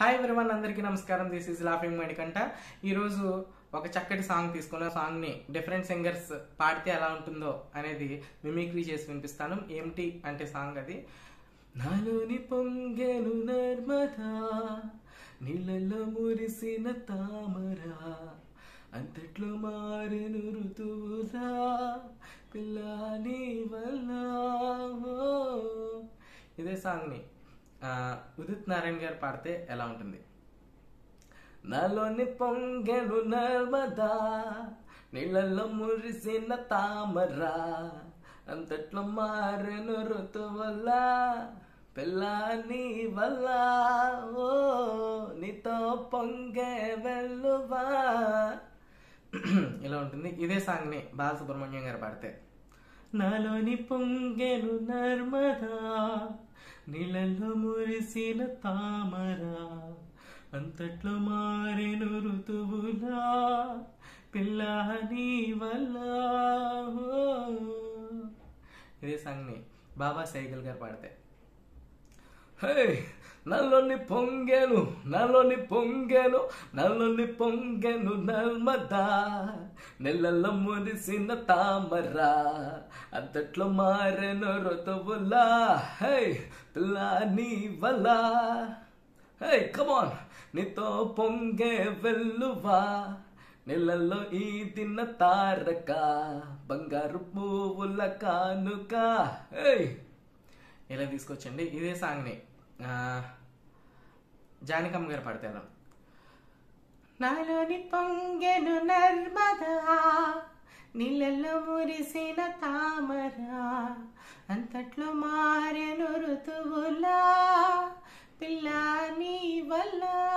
Hi everyone అందరికీ నమస్కారం this is laughing Manikanta ఈరోజు ఒక చక్కటి సాంగ్ తీసుకున్న సాంగ్ ని డిఫరెంట్ సింగర్స్ పాడితే ఎలా ఉంటుందో అనేది మిమిక్రీ చేసి వినిపిస్తాను ఏమిటి అంటే సాంగ్ అది నాలోని పొంగెను నర్మదా నీళ్ళలో మురిసిన తామరా అంతట్లో మారెను ఋతువులా పిల్లాని వల్ల ఓ. ఇదే సాంగ్ని ఆ, ఉదిత్ నారాయణ గారు పాడితే ఎలా ఉంటుంది నాలోని పొంగెను నర్మదా నీళ్ళల్లో మురిసిన తామరా అంతట్లో మారెను ఋతువల్ల పిల్లాని వల్ల ఓ నీతో పొంగే వెళ్ళువా ఇలా ఉంటుంది ఇదే సాంగ్ని బాలసుబ్రహ్మణ్యం గారు పాడితే నాలోని పొంగెను నర్మదా నీళ్ళల్లో మురిసిన తామరా అంతట్లో మారెను ఋతువులా పిల్లని వల్ల ఓ. ఇదే సాంగ్ని బాబా సైకిల్ గారు పాడితే హే నల్లని పొంగెను నల్లని పొంగెను నల్లని పొంగెను నల్మదా నెలలో మురిసిన తామరా అంతట్లో మారెను ఋతువులా హే పిల్లాని వల్ల హే కమాన్ నీతో పొంగే వెల్లువా నెలలో ఈ తిన్న తారక బంగారు పువ్వుల కానుక హే ఇలా తీసుకొచ్చండి ఇదే సాంగ్ని ఆ, జానకమ్మ గారు పాడతాను నాలోని పొంగెను నర్మదా నీళ్ళల్లో మురిసిన తామరా అంతట్లో మారెను ఋతువులా పిల్లాని వల్ల